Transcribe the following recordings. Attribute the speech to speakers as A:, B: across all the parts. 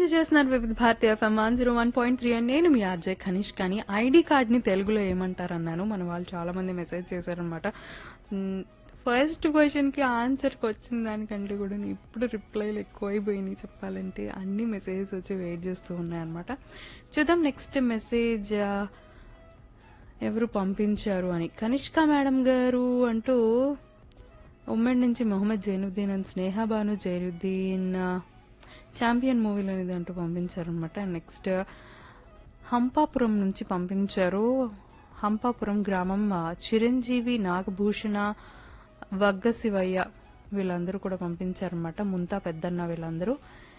A: చేస్తున్నారు Vividh Bharati FM one zero one point three అని నేను మీ ఆర్జే ఖనిష్ కానీ ఐడి కార్డ్ ని తెలుగులో ఏమంటారు అన్నాను మన వాళ్ళు చాలా మంది మెసేజ్ చేశారనమాట ఫస్ట్ క్వశ్చన్ కి ఆన్సర్ కి వచ్చిన దానికంటే కూడా నేను ఇప్పుడు రిప్లైలు ఎక్కువైపోయినాయి చెప్పాలంటే అన్ని మెసేజెస్ వచ్చి వెయిట్ చేస్తూ ఉన్నాయన్నమాట చూద్దాం నెక్స్ట్ మెసేజ్ ఎవరు పంపించారు అని కనిష్క మేడం గారు అంటూ ఉమ్మడి నుంచి మొహమ్మద్ జైనుద్దీన్ అండ్ స్నేహ బాను జైనుద్దీన్ ఛాంపియన్ మూవీలో ఇది అంటూ పంపించారనమాట నెక్స్ట్ హంపాపురం నుంచి పంపించారు హంపాపురం గ్రామం ఆ, చిరంజీవి నాగభూషణ వగ్గ శివయ్య వీళ్ళందరూ కూడా పంపించారనమాట ముంతా పెద్దన్న వీళ్ళందరూ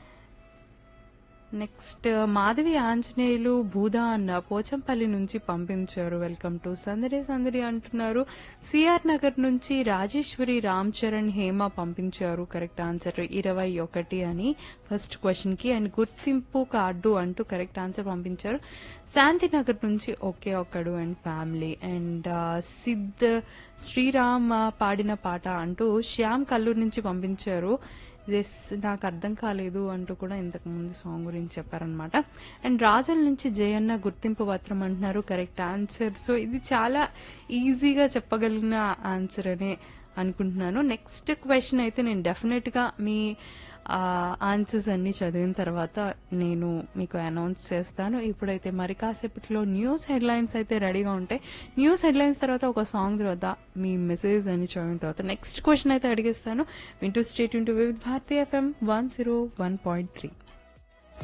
A: నెక్స్ట్ మాధవి ఆంజనేయులు భూదా అన్న పోచంపల్లి నుంచి పంపించారు వెల్కమ్ టు సందడి సందడి అంటున్నారు సిఆర్ నగర్ నుంచి రాజేశ్వరి రామ్ చరణ్ హేమ పంపించారు కరెక్ట్ ఆన్సర్ ఇరవై ఒకటి అని ఫస్ట్ క్వశ్చన్ కి అండ్ గుర్తింపు కార్డు అంటూ కరెక్ట్ ఆన్సర్ పంపించారు శాంతినగర్ నుంచి Oke Okkadu and family and Sid Sriram ఆ, పాడిన పాట అంటూ శ్యామ్ కల్లూరు నుంచి పంపించారు ఎస్ నాకు అర్థం కాలేదు అంటూ కూడా ఇంతకు ముందు సాంగ్ గురించి చెప్పారనమాట అండ్ రాజుల నుంచి జయన్న గుర్తింపు పత్రం అంటున్నారు కరెక్ట్ ఆన్సర్ సో ఇది చాలా ఈజీగా చెప్పగలిగిన ఆన్సర్ అనే అనుకుంటున్నాను నెక్స్ట్ క్వశ్చన్ అయితే నేను డెఫినెట్ గా మీ ఆన్సర్స్ అన్ని చదివిన తర్వాత నేను మీకు అనౌన్స్ చేస్తాను ఇప్పుడైతే మరి కాసేపట్లో న్యూస్ హెడ్లైన్స్ అయితే రెడీగా ఉంటాయి న్యూస్ హెడ్లైన్స్ తర్వాత ఒక సాంగ్ తర్వాత మీ మెసేజ్ అని చదివిన తర్వాత నెక్స్ట్ క్వశ్చన్ అయితే అడిగేస్తాను వింటూ స్టేట్ ఇంటూ Vividh Bharati FM one zero one point three